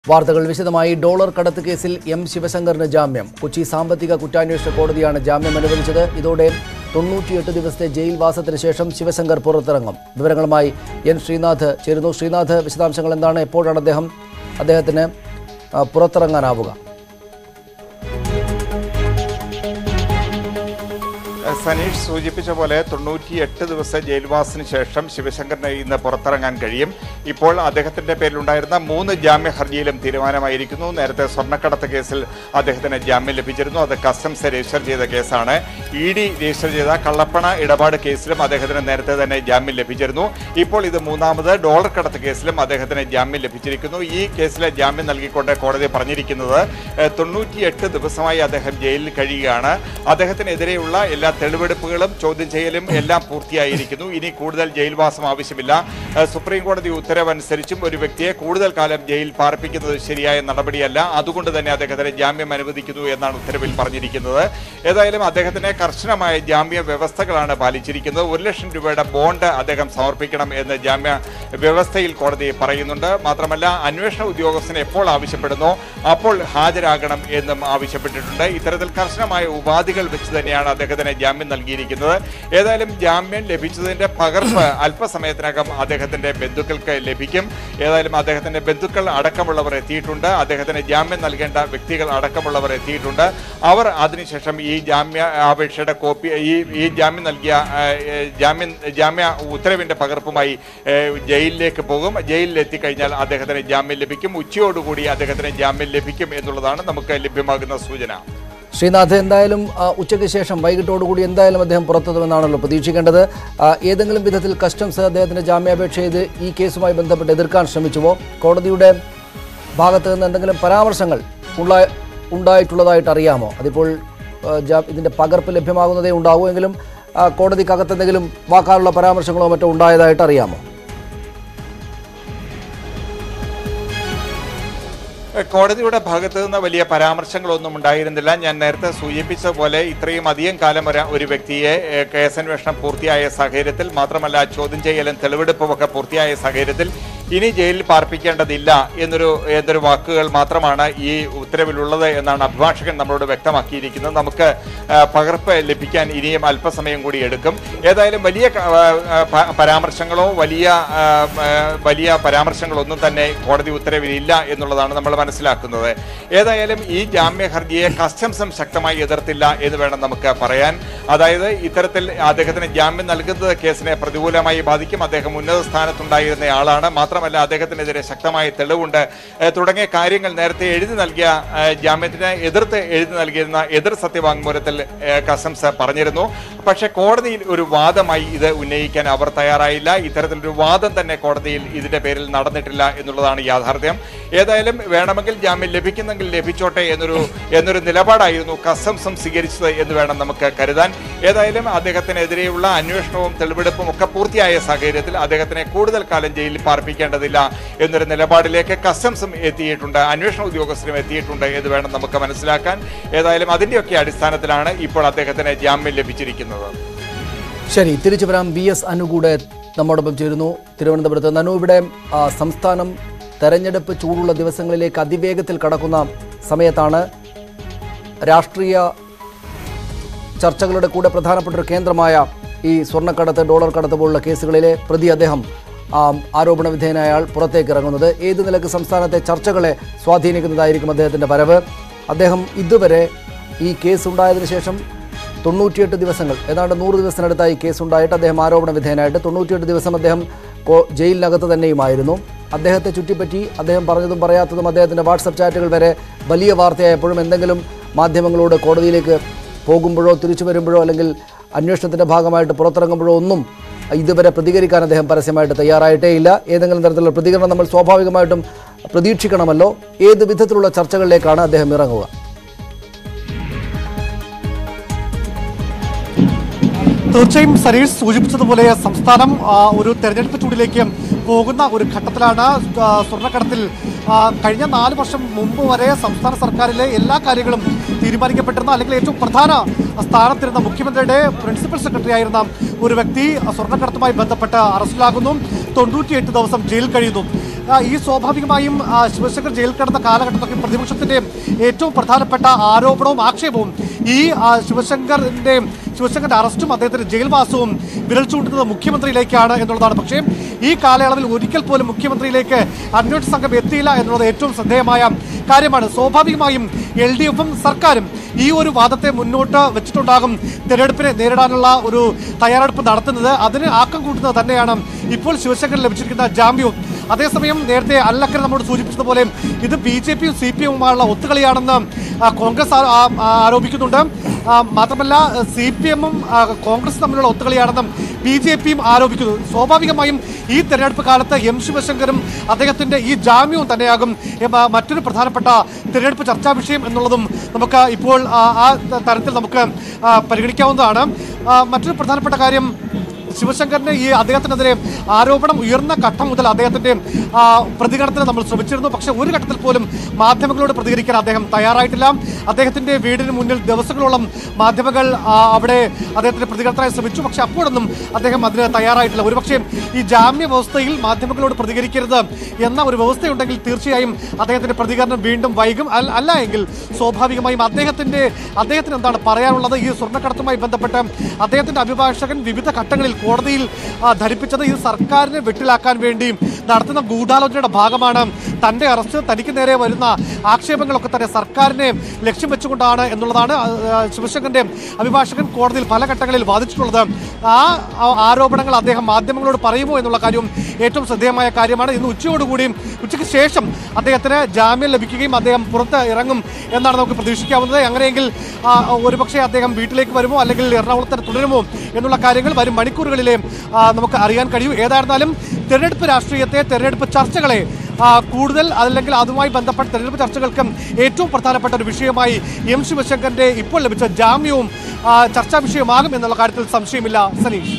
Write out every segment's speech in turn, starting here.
വാർത്തകൾ വിശദമായി ഡോളർ കടത്ത് കേസിൽ എം ശിവശങ്കറിന് ജാമ്യം കൊച്ചി സാമ്പത്തിക കുറ്റാന്വേഷണ കോടതിയാണ് ജാമ്യം അനുവദിച്ചത് ഇതോടെ തൊണ്ണൂറ്റിയെട്ട് ദിവസത്തെ ജയിൽ വാസത്തിന് ശേഷം ശിവശങ്കർ പുറത്തിറങ്ങും വിവരങ്ങളുമായി എൻ ശ്രീനാഥ് ചേരുന്നു ശ്രീനാഥ് വിശദാംശങ്ങൾ എന്താണ് എപ്പോഴാണ് അദ്ദേഹം അദ്ദേഹത്തിന് ആ, പുറത്തിറങ്ങാനാവുക സനീഷ് സൂചിപ്പിച്ച പോലെ തൊണ്ണൂറ്റിയെട്ട് ദിവസ ജയിൽവാസത്തിന് ശേഷം ശിവശങ്കറിന് ഇന്ന് പുറത്തിറങ്ങാൻ കഴിയും ഇപ്പോൾ അദ്ദേഹത്തിന്റെ പേരിലുണ്ടായിരുന്ന മൂന്ന് ജാമ്യ ഹർജിയിലും തീരുമാനമായിരിക്കുന്നു നേരത്തെ സ്വർണ്ണക്കടത്ത് കേസിൽ അദ്ദേഹത്തിന് ജാമ്യം ലഭിച്ചിരുന്നു അത് കസ്റ്റംസ് രജിസ്റ്റർ ചെയ്ത കേസാണ് ഇ ഡി രജിസ്റ്റർ ചെയ്ത കള്ളപ്പണ ഇടപാട് കേസിലും അദ്ദേഹത്തിന് നേരത്തെ തന്നെ ജാമ്യം ലഭിച്ചിരുന്നു ഇപ്പോൾ ഇത് മൂന്നാമത് ഡോളർ കടത്ത് കേസിലും അദ്ദേഹത്തിന് ജാമ്യം ലഭിച്ചിരിക്കുന്നു ഈ കേസിലെ ജാമ്യം നൽകിക്കൊണ്ട് കോടതി പറഞ്ഞിരിക്കുന്നത് ഏഹ്, തൊണ്ണൂറ്റിയെട്ട് ദിവസമായി അദ്ദേഹം ജയിലിൽ കഴിയുകയാണ് അദ്ദേഹത്തിനെതിരെയുള്ള എല്ലാ തെളിവെടുപ്പുകളും ചോദ്യം ചെയ്യലും എല്ലാം പൂർത്തിയായിരിക്കുന്നു ഇനി കൂടുതൽ ജയിൽവാസം ആവശ്യമില്ല ഏഹ്, സുപ്രീം കോടതി ഉത്തരവനുസരിച്ചും ഒരു വ്യക്തിയെ കൂടുതൽ കാലം ജയിലിൽ പാർപ്പിക്കുന്നത് ശരിയായ നടപടിയല്ല അതുകൊണ്ട് തന്നെ അദ്ദേഹത്തിന് ജാമ്യം അനുവദിക്കുന്നു എന്നാണ് ഉത്തരവിൽ പറഞ്ഞിരിക്കുന്നത് ഏതായാലും അദ്ദേഹത്തിന് കർശനമായ ജാമ്യ വ്യവസ്ഥകളാണ് പാലിച്ചിരിക്കുന്നത് ഒരു ലക്ഷം രൂപയുടെ ബോണ്ട് അദ്ദേഹം സമർപ്പിക്കണം എന്ന് ജാമ്യ വ്യവസ്ഥയിൽ കോടതി പറയുന്നുണ്ട് മാത്രമല്ല അന്വേഷണ ഉദ്യോഗസ്ഥന് എപ്പോൾ ആവശ്യപ്പെടുന്നോ അപ്പോൾ ഹാജരാകണം എന്നും ആവശ്യപ്പെട്ടിട്ടുണ്ട് ഇത്തരത്തിൽ കർശനമായ ഉപാധികൾ വെച്ച് തന്നെയാണ് അദ്ദേഹത്തിന് ജാമ്യം നൽകിയിരിക്കുന്നത് ഏതായാലും ജാമ്യം ലഭിച്ചതിന്റെ പകർപ്പ് അല്പസമയത്തിനകം അദ്ദേഹത്തിന്റെ ബന്ധുക്കൾക്ക് ലഭിക്കും ഏതായാലും അദ്ദേഹത്തിന്റെ ബന്ധുക്കൾ അടക്കമുള്ളവർ എത്തിയിട്ടുണ്ട് അദ്ദേഹത്തിന് ജാമ്യം നൽകേണ്ട വ്യക്തികൾ അടക്കമുള്ളവർ എത്തിയിട്ടുണ്ട് അവർ അതിനുശേഷം ഈ ജാമ്യ അപേക്ഷയുടെ കോപ്പി ഈ ഈ ജാമ്യം നൽകിയ ആ, ഏ, ജാമ്യം ജാമ്യ ഉത്തരവിന്റെ പകർപ്പുമായി ഏ, ജയിലിലേക്ക് പോകും ജയിലിൽ എത്തിക്കഴിഞ്ഞാൽ അദ്ദേഹത്തിന് ജാമ്യം ലഭിക്കും ഉച്ചയോടുകൂടി അദ്ദേഹത്തിന് ജാമ്യം ലഭിക്കും എന്നുള്ളതാണ് നമുക്ക് ലഭ്യമാകുന്ന സൂചന ശ്രീനാഥ് എന്തായാലും ആ, ഉച്ചയ്ക്ക് ശേഷം വൈകിട്ടോടുകൂടി എന്തായാലും അദ്ദേഹം പുറത്തെത്തുമെന്നാണല്ലോ പ്രതീക്ഷിക്കേണ്ടത് ആ, ഏതെങ്കിലും വിധത്തിൽ കസ്റ്റംസ് അദ്ദേഹത്തിന്റെ ജാമ്യാപേക്ഷ ചെയ്ത് ഈ കേസുമായി ബന്ധപ്പെട്ട് എതിർക്കാൻ ശ്രമിച്ചുവോ കോടതിയുടെ ഭാഗത്ത് നിന്ന് എന്തെങ്കിലും പരാമർശങ്ങൾ ഉള്ള ഉണ്ടായിട്ടുള്ളതായിട്ട് അറിയാമോ അതിപ്പോൾ ആ, ജാ- ഇതിന്റെ പകർപ്പ് ലഭ്യമാകുന്നതേ ഉണ്ടാവൂ എങ്കിലും ആ, കോടതിക്കകത്ത് എന്തെങ്കിലും വാക്കാലുള്ള പരാമർശങ്ങളോ മറ്റോ ഉണ്ടായതായിട്ട് അറിയാമോ കോടതിയുടെ ഭാഗത്ത് നിന്ന് വലിയ പരാമർശങ്ങളൊന്നും ഉണ്ടായിരുന്നില്ല ഞാൻ നേരത്തെ സൂചിപ്പിച്ച പോലെ ഇത്രയും അധികം കാലം ഒരു ഒരു വ്യക്തിയെ ഏഹ്, കേസന്വേഷണം പൂർത്തിയായ സാഹചര്യത്തിൽ മാത്രമല്ല ചോദ്യം ചെയ്യലും തെളിവെടുപ്പും ഒക്കെ പൂർത്തിയായ സാഹചര്യത്തിൽ ഇനി ജയിലിൽ പാർപ്പിക്കേണ്ടതില്ല എന്നൊരു എന്നൊരു വാക്കുകൾ മാത്രമാണ് ഈ ഉത്തരവിലുള്ളത് എന്നാണ് അഭിഭാഷകൻ നമ്മളോട് വ്യക്തമാക്കിയിരിക്കുന്നത് നമുക്ക് ആ, പകർപ്പ് ലഭിക്കാൻ ഇനിയും അല്പസമയം കൂടി എടുക്കും ഏതായാലും വലിയ ക- ആ, ആ, പ- പരാമർശങ്ങളോ വലിയ ആ, ആ, വലിയ പരാമർശങ്ങളൊന്നും തന്നെ കോടതി ഉത്തരവിൽ ഇല്ല എന്നുള്ളതാണ് നമ്മൾ മനസ്സിലാക്കുന്നത് ഏതായാലും ഈ ജാമ്യ ഹർജിയെ കസ്റ്റംസും ശക്തമായി എതിർത്തില്ല എന്ന് വേണം നമുക്ക് പറയാൻ അതായത് ഇത്തരത്തിൽ അദ്ദേഹത്തിന് ജാമ്യം നൽകുന്നത് കേസിനെ പ്രതികൂലമായി ബാധിക്കും അദ്ദേഹം ഉന്നത സ്ഥാനത്തുണ്ടായിരുന്ന ആളാണ് മാത്രമല്ല അദ്ദേഹത്തിനെതിരെ ശക്തമായ തെളിവുണ്ട് ഏഹ് തുടങ്ങിയ കാര്യങ്ങൾ നേരത്തെ എഴുതി നൽകിയ ഏഹ് ജാമ്യത്തിന് എതിർത്ത് എഴുതി നൽകിയിരുന്ന എതിർ സത്യവാങ്മൂലത്തിൽ ഏഹ് കസ്റ്റംസ് പറഞ്ഞിരുന്നു പക്ഷേ കോടതിയിൽ ഒരു വാദമായി ഇത് ഉന്നയിക്കാൻ അവർ തയ്യാറായില്ല ഇത്തരത്തിലൊരു വാദം തന്നെ കോടതിയിൽ ഇതിന്റെ പേരിൽ നടന്നിട്ടില്ല എന്നുള്ളതാണ് യാഥാർത്ഥ്യം ഏതായാലും വേണമെങ്കിൽ ജാമ്യം ലഭിക്കുന്നെങ്കിൽ ലഭിച്ചോട്ടെ എന്നൊരു എന്നൊരു നിലപാടായിരുന്നു കസ്റ്റംസും സ്വീകരിച്ചത് എന്ന് വേണം നമുക്ക് കരുതാൻ ഏതായാലും അദ്ദേഹത്തിനെതിരെയുള്ള അന്വേഷണവും തെളിവെടുപ്പും ഒക്കെ പൂർത്തിയായ സാഹചര്യത്തിൽ അദ്ദേഹത്തിനെ കൂടുതൽ കാലം ജയിലിൽ പാർപ്പിക്കേണ്ടതില്ല എന്നൊരു നിലപാടിലേക്ക് കസ്റ്റംസും എത്തിയിട്ടുണ്ട് അന്വേഷണ ഉദ്യോഗസ്ഥരും എത്തിയിട്ടുണ്ട് എന്ന് വേണം നമുക്ക് മനസ്സിലാക്കാൻ ഏതായാലും അതിന്റെയൊക്കെ അടിസ്ഥാനത്തിലാണ് ഇപ്പോൾ അദ്ദേഹത്തിന് ജാമ്യം ലഭിച്ചിരിക്കുന്നത് ശരി തിരിച്ചു വരാം ബി എസ് അനു കൂടെ നമ്മോടൊപ്പം ചേരുന്നു തിരുവനന്തപുരത്ത് നിന്ന്. അനു ഇവിടെ ആ, സംസ്ഥാനം തെരഞ്ഞെടുപ്പ് ചൂടുള്ള ദിവസങ്ങളിലേക്ക് അതിവേഗത്തിൽ കടക്കുന്ന സമയത്താണ് രാഷ്ട്രീയ ചർച്ചകളുടെ കൂടെ പ്രധാനപ്പെട്ട ഒരു കേന്ദ്രമായ ഈ സ്വർണ്ണക്കടത്ത് ഡോളർ കടത്ത് പോലുള്ള കേസുകളിലെ പ്രതി അദ്ദേഹം ആ, ആരോപണ വിധേയനായ ആൾ പുറത്തേക്ക് ഇറങ്ങുന്നത് ഏത് നിലക്ക് സംസ്ഥാനത്തെ ചർച്ചകളെ സ്വാധീനിക്കുന്നതായിരിക്കും അദ്ദേഹത്തിൻ്റെ വരവ് അദ്ദേഹം ഇതുവരെ ഈ കേസ് ഉണ്ടായതിനു ശേഷം തൊണ്ണൂറ്റിയെട്ട് ദിവസങ്ങൾ ഏതാണ്ട് നൂറ് ദിവസത്തിനടുത്തായി കേസുണ്ടായിട്ട് അദ്ദേഹം ആരോപണ വിധേയനായിട്ട് തൊണ്ണൂറ്റിയെട്ട് ദിവസം അദ്ദേഹം കോ- ജയിലിനകത്ത് തന്നെയുമായിരുന്നു അദ്ദേഹത്തെ ചുറ്റിപ്പറ്റി അദ്ദേഹം പറഞ്ഞതും പറയാത്തതും അദ്ദേഹത്തിൻ്റെ വാട്സപ്പ് ചാറ്റുകൾ വരെ വലിയ വാർത്തയായപ്പോഴും എന്തെങ്കിലും മാധ്യമങ്ങളോട് കോടതിയിലേക്ക് പോകുമ്പോഴോ തിരിച്ചു വരുമ്പോഴോ അല്ലെങ്കിൽ അന്വേഷണത്തിൻ്റെ ഭാഗമായിട്ട് പുറത്തിറങ്ങുമ്പോഴോ ഒന്നും ഇതുവരെ പ്രതികരിക്കാൻ അദ്ദേഹം പരസ്യമായിട്ട് തയ്യാറായിട്ടേ ഇല്ല ഏതെങ്കിലും തരത്തിലുള്ള പ്രതികരണം നമ്മൾ സ്വാഭാവികമായിട്ടും പ്രതീക്ഷിക്കണമല്ലോ ഏത് വിധത്തിലുള്ള ചർച്ചകളിലേക്കാണ് അദ്ദേഹം ഇറങ്ങുക തീർച്ചയായും സരീഷ് സൂചിപ്പിച്ചതുപോലെ സംസ്ഥാനം ആ, ഒരു തെരഞ്ഞെടുപ്പ് ചൂടിലേക്ക് പോകുന്ന ഒരു ഘട്ടത്തിലാണ് ആ, സ്വർണ്ണക്കടത്തിൽ ആ, കഴിഞ്ഞ നാല് വർഷം മുമ്പ് വരെ സംസ്ഥാന സർക്കാരിലെ എല്ലാ കാര്യങ്ങളും തീരുമാനിക്കപ്പെട്ടിരുന്ന അല്ലെങ്കിൽ ഏറ്റവും പ്രധാന സ്ഥാനത്തിരുന്ന മുഖ്യമന്ത്രിയുടെ പ്രിൻസിപ്പൽ സെക്രട്ടറി ആയിരുന്ന ഒരു വ്യക്തി സ്വർണ്ണക്കടത്തുമായി ബന്ധപ്പെട്ട് അറസ്റ്റിലാകുന്നു തൊണ്ണൂറ്റിയെട്ട് ദിവസം ജയിലിൽ കഴിയുന്നു ആ, ഈ സ്വാഭാവികമായും ആ, ശിവശങ്കർ ജയിൽ കിടന്ന കാലഘട്ടത്തൊക്കെ പ്രതിപക്ഷത്തിന്റെ ഏറ്റവും പ്രധാനപ്പെട്ട ആരോപണവും ആക്ഷേപവും ഈ ആ, ശിവശങ്കറിന്റെ ശിവശങ്കറിന്റെ അറസ്റ്റും അദ്ദേഹത്തിന്റെ ജയിൽവാസവും വിരൽ ചൂണ്ടുന്നത് മുഖ്യമന്ത്രിയിലേക്കാണ് എന്നുള്ളതാണ് പക്ഷേ ഈ കാലയളവിൽ ഒരിക്കൽ പോലും മുഖ്യമന്ത്രിയിലേക്ക് അന്വേഷണ സംഘം എത്തിയില്ല എന്നുള്ളത് ഏറ്റവും ശ്രദ്ധേയമായ കാര്യമാണ് സ്വാഭാവികമായും എൽ ഡി എഫും സർക്കാരും ഈ ഒരു വാദത്തെ മുന്നോട്ട് വെച്ചിട്ടുണ്ടാകും തെരഞ്ഞെടുപ്പിനെ നേരിടാനുള്ള ഒരു തയ്യാറെടുപ്പ് നടത്തുന്നത് അതിന് ആക്കം കൂട്ടുന്നത് തന്നെയാണ് ഇപ്പോൾ ശിവശങ്കർ ലഭിച്ചിരിക്കുന്ന ജാമ്യവും അതേസമയം നേരത്തെ അല്ലക്കർ നമ്മോട് സൂചിപ്പിച്ചതുപോലെ ഇത് ബി ജെ പിയും സി പി എമ്മുമായുള്ള ഒത്തുകളിയാണെന്ന് ആ, കോൺഗ്രസ് ആ- ആ- ആ- ആരോപിക്കുന്നുണ്ട് ആ, മാത്രമല്ല സി പി എമ്മും കോൺഗ്രസ് തമ്മിലുള്ള ഒത്തുകളിയാണെന്നും ബി ജെ പിയും ആരോപിക്കുന്നു സ്വാഭാവികമായും ഈ തെരഞ്ഞെടുപ്പ് കാലത്ത് എം ശിവശങ്കറും അദ്ദേഹത്തിന്റെ ഈ ജാമ്യവും തന്നെയാകും എം, ആ, മറ്റൊരു പ്രധാനപ്പെട്ട തെരഞ്ഞെടുപ്പ് ചർച്ചാ വിഷയം എന്നുള്ളതും നമുക്ക് ഇപ്പോൾ ആ ആ തരത്തിൽ നമുക്ക് ആ, പരിഗണിക്കാവുന്നതാണ് ആ, മറ്റൊരു പ്രധാനപ്പെട്ട കാര്യം ശിവശങ്കറിന് ഈ അദ്ദേഹത്തിനെതിരെ ആരോപണം ഉയർന്ന ഘട്ടം മുതൽ അദ്ദേഹത്തിന്റെ ആ, പ്രതികരണത്തിന് നമ്മൾ ശ്രമിച്ചിരുന്നു പക്ഷെ ഒരു ഘട്ടത്തിൽ പോലും മാധ്യമങ്ങളോട് പ്രതികരിക്കാൻ അദ്ദേഹം തയ്യാറായിട്ടില്ല അദ്ദേഹത്തിന്റെ വീടിന് മുന്നിൽ ദിവസങ്ങളോളം മാധ്യമങ്ങൾ ആ, അവിടെ അദ്ദേഹത്തിന്റെ പ്രതികരണത്തിനായി ശ്രമിച്ചു പക്ഷെ അപ്പോഴൊന്നും അദ്ദേഹം അതിന് തയ്യാറായിട്ടില്ല ഒരുപക്ഷെ ഈ ജാമ്യ വ്യവസ്ഥയിൽ മാധ്യമങ്ങളോട് പ്രതികരിക്കരുത് എന്ന ഒരു വ്യവസ്ഥയുണ്ടെങ്കിൽ തീർച്ചയായും അദ്ദേഹത്തിന്റെ പ്രതികരണം വീണ്ടും വൈകും അല്ല- അല്ല എങ്കിൽ സ്വാഭാവികമായും അദ്ദേഹത്തിന്റെ അദ്ദേഹത്തിന് എന്താണ് പറയാനുള്ളത് ഈ സ്വർണ്ണക്കടത്തുമായി ബന്ധപ്പെട്ട് അദ്ദേഹത്തിന്റെ അഭിഭാഷകൻ വിവിധ ഘട്ടങ്ങളിൽ കോടതിയിൽ ആ, ധരിപ്പിച്ചത് ഇത് സർക്കാരിനെ വെട്ടിലാക്കാൻ വേണ്ടി നടത്തുന്ന ഗൂഢാലോചനയുടെ ഭാഗമാണ് തന്റെ അറസ്റ്റ് തനിക്ക് നേരെ വരുന്ന ആക്ഷേപങ്ങളൊക്കെ തന്നെ സർക്കാരിനെ ലക്ഷ്യം വെച്ചുകൊണ്ടാണ് എന്നുള്ളതാണ് ആ, ആ, ശിവശങ്കറിന്റെ അഭിഭാഷകൻ കോടതിയിൽ പല ഘട്ടങ്ങളിൽ വാദിച്ചിട്ടുള്ളത് ആ ആ ആരോപണങ്ങൾ അദ്ദേഹം മാധ്യമങ്ങളോട് പറയുമോ എന്നുള്ള കാര്യവും ഏറ്റവും ശ്രദ്ധേയമായ കാര്യമാണ് ഇന്ന് ഉച്ചയോടുകൂടി ഉച്ചയ്ക്ക് ശേഷം അദ്ദേഹത്തിന് ജാമ്യം ലഭിക്കുകയും അദ്ദേഹം പുറത്ത് ഇറങ്ങും എന്നാണ് നമുക്ക് പ്രതീക്ഷിക്കാവുന്നത് അങ്ങനെയെങ്കിൽ ആ, ഒരുപക്ഷെ അദ്ദേഹം വീട്ടിലേക്ക് വരുമോ അല്ലെങ്കിൽ എറണാകുളത്ത് തുടരുമോ എന്നുള്ള കാര്യങ്ങൾ വരും മണിക്കൂറുകളിലെ ആ, നമുക്ക് അറിയാൻ കഴിയും ഏതായിരുന്നാലും തെരഞ്ഞെടുപ്പ് രാഷ്ട്രീയത്തെ തെരഞ്ഞെടുപ്പ് ചർച്ചകളെ ആ, കൂടുതൽ അതല്ലെങ്കിൽ അതുമായി ബന്ധപ്പെട്ട തെരഞ്ഞെടുപ്പ് ചർച്ചകൾക്കും ഏറ്റവും പ്രധാനപ്പെട്ട ഒരു വിഷയമായി എം ശിവശങ്കറിന്റെ ഇപ്പോൾ ലഭിച്ച ജാമ്യവും ആ, ചർച്ചാ വിഷയമാകും എന്നുള്ള കാര്യത്തിൽ സംശയമില്ല സനീഷ്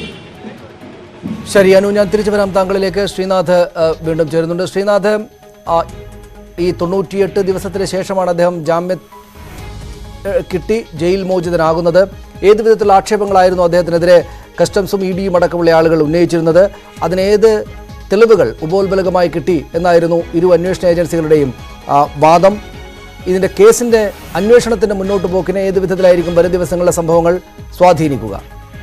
ശരി അനു ഞാൻ തിരിച്ചു വരാം താങ്കളിലേക്ക് ശ്രീനാഥ് ആ, വീണ്ടും ചേരുന്നുണ്ട് ശ്രീനാഥ് ആ, ഈ തൊണ്ണൂറ്റിയെട്ട് ദിവസത്തിന് ശേഷമാണ് അദ്ദേഹം ജാമ്യ ഏ, കിട്ടി ജയിൽ മോചിതനാകുന്നത് ഏത് വിധത്തിലുള്ള ആക്ഷേപങ്ങളായിരുന്നു അദ്ദേഹത്തിനെതിരെ കസ്റ്റംസും ഇ ഡിയും അടക്കമുള്ള ആളുകൾ ഉന്നയിച്ചിരുന്നത് അതിനേത് തെളിവുകൾ ഉപോത്ബലകമായി കിട്ടി എന്നായിരുന്നു ഇരു അന്വേഷണ ഏജൻസികളുടെയും ആ, വാദം ഇതിന്റെ കേസിന്റെ അന്വേഷണത്തിന്റെ മുന്നോട്ട് പോക്കിനെ ഏത് വിധത്തിലായിരിക്കും വരും ദിവസങ്ങളിലെ സംഭവങ്ങൾ സ്വാധീനിക്കുക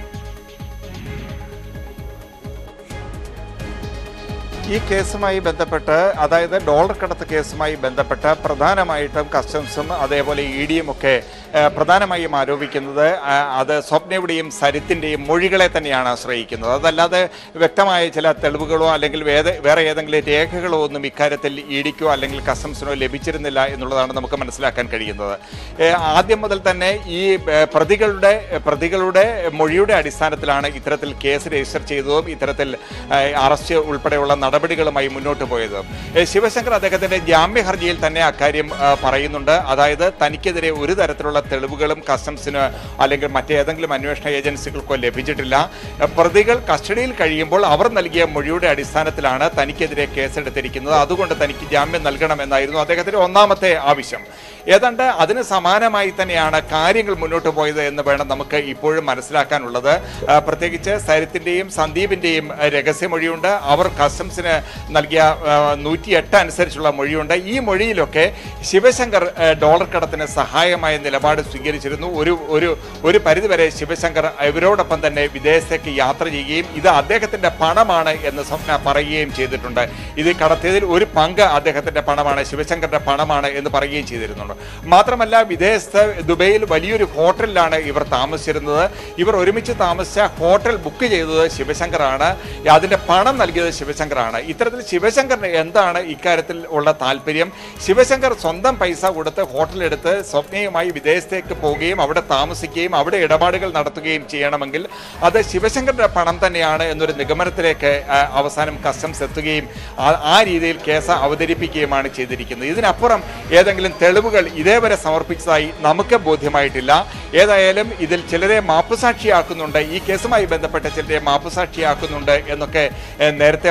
ഈ കേസുമായി ബന്ധപ്പെട്ട് അതായത് ഡോളർ കടത്ത് കേസുമായി ബന്ധപ്പെട്ട് പ്രധാനമായിട്ടും കസ്റ്റംസും അതേപോലെ ഇ ഡിയും ഒക്കെ ഏഹ്, പ്രധാനമായും ആരോപിക്കുന്നത് ആ, അത് സ്വപ്നയുടെയും സരിത്തിൻ്റെയും മൊഴികളെ തന്നെയാണ് ആശ്രയിക്കുന്നത് അതല്ലാതെ വ്യക്തമായ ചില തെളിവുകളോ അല്ലെങ്കിൽ വേറെ വേറെ ഏതെങ്കിലും രേഖകളോ ഒന്നും ഇക്കാര്യത്തിൽ ഇ ഡിക്കോ അല്ലെങ്കിൽ കസ്റ്റംസിനോ ലഭിച്ചിരുന്നില്ല എന്നുള്ളതാണ് നമുക്ക് മനസ്സിലാക്കാൻ കഴിയുന്നത് ഏഹ്, ആദ്യം മുതൽ തന്നെ ഈ ഏഹ്, പ്രതികളുടെ പ്രതികളുടെ മൊഴിയുടെ അടിസ്ഥാനത്തിലാണ് ഇത്തരത്തിൽ കേസ് രജിസ്റ്റർ ചെയ്തതും ഇത്തരത്തിൽ ഏഹ്, അറസ്റ്റ് ഉൾപ്പെടെയുള്ള നടപടികളുമായി മുന്നോട്ട് പോയത് ഏഹ്, ശിവശങ്കർ അദ്ദേഹത്തിന്റെ ജാമ്യ ഹർജിയിൽ തന്നെ അക്കാര്യം ഏഹ്, പറയുന്നുണ്ട് അതായത് തനിക്കെതിരെ ഒരു തരത്തിലുള്ള തെളിവുകളും കസ്റ്റംസിന് അല്ലെങ്കിൽ മറ്റേതെങ്കിലും അന്വേഷണ ഏജൻസികൾക്കോ ലഭിച്ചിട്ടില്ല ഏഹ്, പ്രതികൾ കസ്റ്റഡിയിൽ കഴിയുമ്പോൾ അവർ നൽകിയ മൊഴിയുടെ അടിസ്ഥാനത്തിലാണ് തനിക്കെതിരെ കേസെടുത്തിരിക്കുന്നത് അതുകൊണ്ട് തനിക്ക് ജാമ്യം നൽകണമെന്നായിരുന്നു അദ്ദേഹത്തിന്റെ ഒന്നാമത്തെ ആവശ്യം ഏതാണ്ട് അതിന് സമാനമായി തന്നെയാണ് കാര്യങ്ങൾ മുന്നോട്ട് പോയത് എന്ന് വേണം നമുക്ക് ഇപ്പോഴും മനസ്സിലാക്കാനുള്ളത് ആ, പ്രത്യേകിച്ച് സരിത്തിന്റെയും സന്ദീപിന്റെയും ആ, രഹസ്യമൊഴിയുണ്ട് അവർ കസ്റ്റംസിന് നൽകിയ നൂറ്റി എട്ട് അനുസരിച്ചുള്ള മൊഴിയുണ്ട് ഈ മൊഴിയിലൊക്കെ ശിവശങ്കർ ആ, ഡോളർ കടത്തിന് സഹായമായ നിലപാട് സ്വീകരിച്ചിരുന്നു ഒരു ഒരു ഒരു പരിധിവരെ ശിവശങ്കർ ഇവരോടൊപ്പം തന്നെ വിദേശത്തേക്ക് യാത്ര ചെയ്യുകയും ഇത് അദ്ദേഹത്തിന്റെ പണമാണ് എന്ന് സ്വപ്ന പറയുകയും ചെയ്തിട്ടുണ്ട് ഇത് കടത്തിയതിൽ ഒരു പങ്ക് അദ്ദേഹത്തിന്റെ പണമാണ് ശിവശങ്കറിന്റെ പണമാണ് എന്ന് പറയുകയും ചെയ്തിരുന്നുണ്ട് മാത്രമല്ല വിദേശത്ത് ദുബൈയിൽ വലിയൊരു ഹോട്ടലിലാണ് ഇവർ താമസിച്ചിരുന്നത് ഇവർ ഒരുമിച്ച് താമസിച്ച ഹോട്ടൽ ബുക്ക് ചെയ്തത് ശിവശങ്കറാണ് അതിന്റെ പണം നൽകിയത് ശിവശങ്കറാണ് ഇത്തരത്തിൽ ശിവശങ്കറിന് എന്താണ് ഇക്കാര്യത്തിൽ ഉള്ള താല്പര്യം ശിവശങ്കർ സ്വന്തം പൈസ കൊടുത്ത് ഹോട്ടലെടുത്ത് സ്വപ്നയുമായി വിദേശത്തേക്ക് പോവുകയും അവിടെ താമസിക്കുകയും അവിടെ ഇടപാടുകൾ നടത്തുകയും ചെയ്യണമെങ്കിൽ അത് ശിവശങ്കറിന്റെ പണം തന്നെയാണ് എന്നൊരു നിഗമനത്തിലേക്ക് ആ, അവസാനം കസ്റ്റംസ് എത്തുകയും ആ- ആ രീതിയിൽ കേസ് അവതരിപ്പിക്കുകയുമാണ് ചെയ്തിരിക്കുന്നത് ഇതിനപ്പുറം ഏതെങ്കിലും തെളിവുകൾ ഇതേവരെ സമർപ്പിച്ചതായി നമുക്ക് ബോധ്യമായിട്ടില്ല ഏതായാലും ഇതിൽ ചിലരെ മാപ്പുസാക്ഷിയാക്കുന്നുണ്ട് ഈ കേസുമായി ബന്ധപ്പെട്ട ചിലരെ മാപ്പുസാക്ഷിയാക്കുന്നുണ്ട് എന്നൊക്കെ ഏഹ്, നേരത്തെ പറഞ്ഞു കഴിഞ്ഞു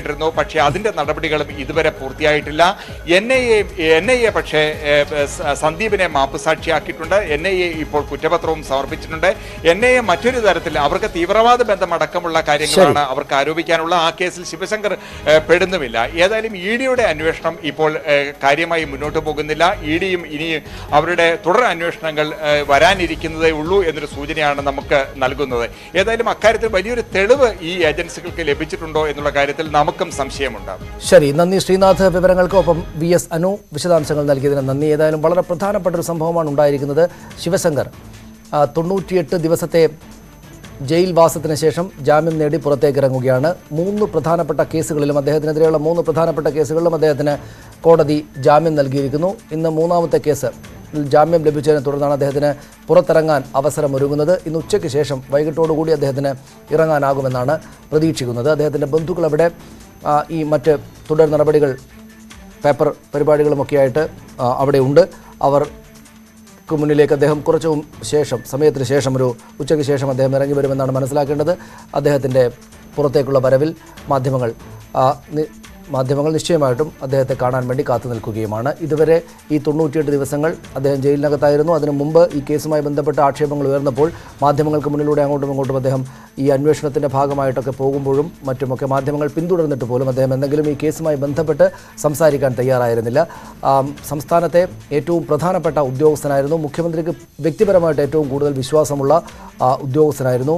കേട്ടിരുന്നു പക്ഷേ അതിന്റെ നടപടികളും ഇതുവരെ പൂർത്തിയായിട്ടില്ല N I A N I A പക്ഷേ ഏഹ്, സ- സന്ദീപിനെ മാപ്പുസാക്ഷിയാക്കിയിട്ടുണ്ട് എൻ ഐ എ ഇപ്പോൾ കുറ്റപത്രവും സമർപ്പിച്ചിട്ടുണ്ട് എൻ ഐ എ മറ്റൊരു തരത്തിൽ അവർക്ക് തീവ്രവാദ ബന്ധമടക്കമുള്ള കാര്യങ്ങളാണ് അവർക്ക് ആരോപിക്കാനുള്ള ആ കേസിൽ ശിവശങ്കർ ഏഹ്, പെടുന്നുമില്ല ഏതായാലും ഇ ഡിയുടെ അന്വേഷണം ഇപ്പോൾ ഏഹ്, കാര്യമായി മുന്നോട്ട് പോകുന്നില്ല ഇ ഡിയും ഇനി അവരുടെ തുടർ അന്വേഷണങ്ങൾ ഏഹ്, വരാനിരിക്കുന്നതേ ഉള്ളൂ എന്നൊരു സൂചനയാണ് നമുക്ക് നൽകുന്നത് ഏതായാലും അക്കാര്യത്തിൽ വലിയൊരു തെളിവ് ഈ ഏജൻസികൾക്ക് ലഭിച്ചിട്ടുണ്ടോ എന്നുള്ള കാര്യത്തിൽ നമുക്കും സംശയമുണ്ട് ശരി നന്ദി ശ്രീനാഥ് വിവരങ്ങൾക്കൊപ്പം വി എസ് അനു വിശദാംശങ്ങൾ നൽകിയതിന് നന്ദി ഏതായാലും വളരെ പ്രധാനപ്പെട്ട ഒരു സംഭവമാണ് ഉണ്ടായിരിക്കുന്നത് ശിവശങ്കർ ആ, തൊണ്ണൂറ്റിയെട്ട് ദിവസത്തെ ജയിൽ വാസത്തിന് ശേഷം ജാമ്യം നേടി പുറത്തേക്ക് ഇറങ്ങുകയാണ് മൂന്ന് പ്രധാനപ്പെട്ട കേസുകളിലും അദ്ദേഹത്തിനെതിരെയുള്ള മൂന്ന് പ്രധാനപ്പെട്ട കേസുകളിലും അദ്ദേഹത്തിന് കോടതി ജാമ്യം നൽകിയിരിക്കുന്നു ഇന്ന് മൂന്നാമത്തെ കേസ് ജാമ്യം ലഭിച്ചതിനെ തുടർന്നാണ് അദ്ദേഹത്തിന് പുറത്തിറങ്ങാൻ അവസരമൊരുങ്ങുന്നത് ഇന്ന് ഉച്ചയ്ക്ക് ശേഷം വൈകിട്ടോടുകൂടി അദ്ദേഹത്തിന് ഇറങ്ങാനാകുമെന്നാണ് പ്രതീക്ഷിക്കുന്നത് അദ്ദേഹത്തിൻ്റെ ബന്ധുക്കൾ അവിടെ ആ, ഈ മറ്റ് തുടർ നടപടികൾ പേപ്പർ പരിപാടികളുമൊക്കെയായിട്ട് ആ, അവിടെ ഉണ്ട് അവർക്ക് മുന്നിലേക്ക് അദ്ദേഹം കുറച്ച് മും- ശേഷം സമയത്തിന് ശേഷം ഒരു ഉച്ചയ്ക്ക് ശേഷം അദ്ദേഹം ഇറങ്ങി വരുമെന്നാണ് മനസ്സിലാക്കേണ്ടത് അദ്ദേഹത്തിൻ്റെ പുറത്തേക്കുള്ള വരവിൽ മാധ്യമങ്ങൾ ആ, നി- മാധ്യമങ്ങൾ നിശ്ചയമായിട്ടും അദ്ദേഹത്തെ കാണാൻ വേണ്ടി കാത്തു നിൽക്കുകയുമാണ് ഇതുവരെ ഈ തൊണ്ണൂറ്റിയെട്ട് ദിവസങ്ങൾ അദ്ദേഹം ജയിലിനകത്തായിരുന്നു അതിനു മുമ്പ് ഈ കേസുമായി ബന്ധപ്പെട്ട ആക്ഷേപങ്ങൾ ഉയർന്നപ്പോൾ മാധ്യമങ്ങൾക്ക് മുന്നിലൂടെ അങ്ങോട്ടും ഇങ്ങോട്ടും അദ്ദേഹം ഈ അന്വേഷണത്തിൻ്റെ ഭാഗമായിട്ടൊക്കെ പോകുമ്പോഴും മറ്റുമൊക്കെ മാധ്യമങ്ങൾ പിന്തുടർന്നിട്ട് പോലും അദ്ദേഹം എന്തെങ്കിലും ഈ കേസുമായി ബന്ധപ്പെട്ട് സംസാരിക്കാൻ തയ്യാറായിരുന്നില്ല ആം, സംസ്ഥാനത്തെ ഏറ്റവും പ്രധാനപ്പെട്ട ഉദ്യോഗസ്ഥനായിരുന്നു മുഖ്യമന്ത്രിക്ക് വ്യക്തിപരമായിട്ട് ഏറ്റവും കൂടുതൽ വിശ്വാസമുള്ള ആ, ഉദ്യോഗസ്ഥനായിരുന്നു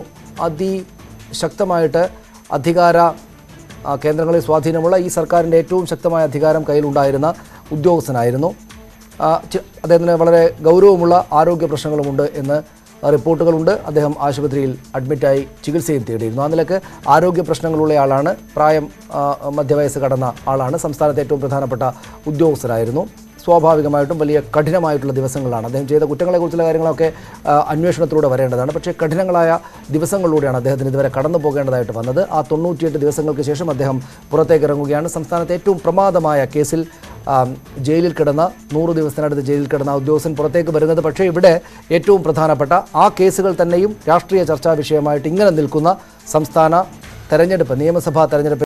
അതിശക്തമായിട്ട് അധികാര ആ, കേന്ദ്രങ്ങളിൽ സ്വാധീനമുള്ള ഈ സർക്കാരിൻ്റെ ഏറ്റവും ശക്തമായ അധികാരം കയ്യിലുണ്ടായിരുന്ന ഉദ്യോഗസ്ഥനായിരുന്നു ആ, ചി- അദ്ദേഹത്തിന് വളരെ ഗൗരവമുള്ള ആരോഗ്യ പ്രശ്നങ്ങളുമുണ്ട് എന്ന് റിപ്പോർട്ടുകളുണ്ട് അദ്ദേഹം ആശുപത്രിയിൽ അഡ്മിറ്റായി ചികിത്സയും തേടിയിരുന്നു ആ നിലക്ക് ആരോഗ്യ പ്രശ്നങ്ങളുള്ള ആളാണ് പ്രായം ആ, മധ്യവയസ്സ് കടന്ന ആളാണ് സംസ്ഥാനത്തെ ഏറ്റവും പ്രധാനപ്പെട്ട ഉദ്യോഗസ്ഥരായിരുന്നു സ്വാഭാവികമായിട്ടും വലിയ കഠിനമായിട്ടുള്ള ദിവസങ്ങളാണ് അദ്ദേഹം ചെയ്ത കുറ്റങ്ങളെക്കുറിച്ചുള്ള കാര്യങ്ങളൊക്കെ ആ, അന്വേഷണത്തിലൂടെ വരേണ്ടതാണ് പക്ഷേ കഠിനങ്ങളായ ദിവസങ്ങളിലൂടെയാണ് അദ്ദേഹത്തിന് ഇതുവരെ കടന്നു പോകേണ്ടതായിട്ട് വന്നത് ആ തൊണ്ണൂറ്റിയെട്ട് ദിവസങ്ങൾക്ക് ശേഷം അദ്ദേഹം പുറത്തേക്ക് ഇറങ്ങുകയാണ് സംസ്ഥാനത്തെ ഏറ്റവും പ്രമാദമായ കേസിൽ ആ, ജയിലിൽ കിടന്ന നൂറ് ദിവസത്തിനടുത്ത് ജയിലിൽ കിടന്ന ആ ഉദ്യോഗസ്ഥൻ പുറത്തേക്ക് വരുന്നത് പക്ഷേ ഇവിടെ ഏറ്റവും പ്രധാനപ്പെട്ട ആ കേസുകൾ തന്നെയും രാഷ്ട്രീയ ചർച്ചാ വിഷയമായിട്ട് ഇങ്ങനെ നിൽക്കുന്ന സംസ്ഥാന തെരഞ്ഞെടുപ്പ് നിയമസഭാ തെരഞ്ഞെടുപ്പ്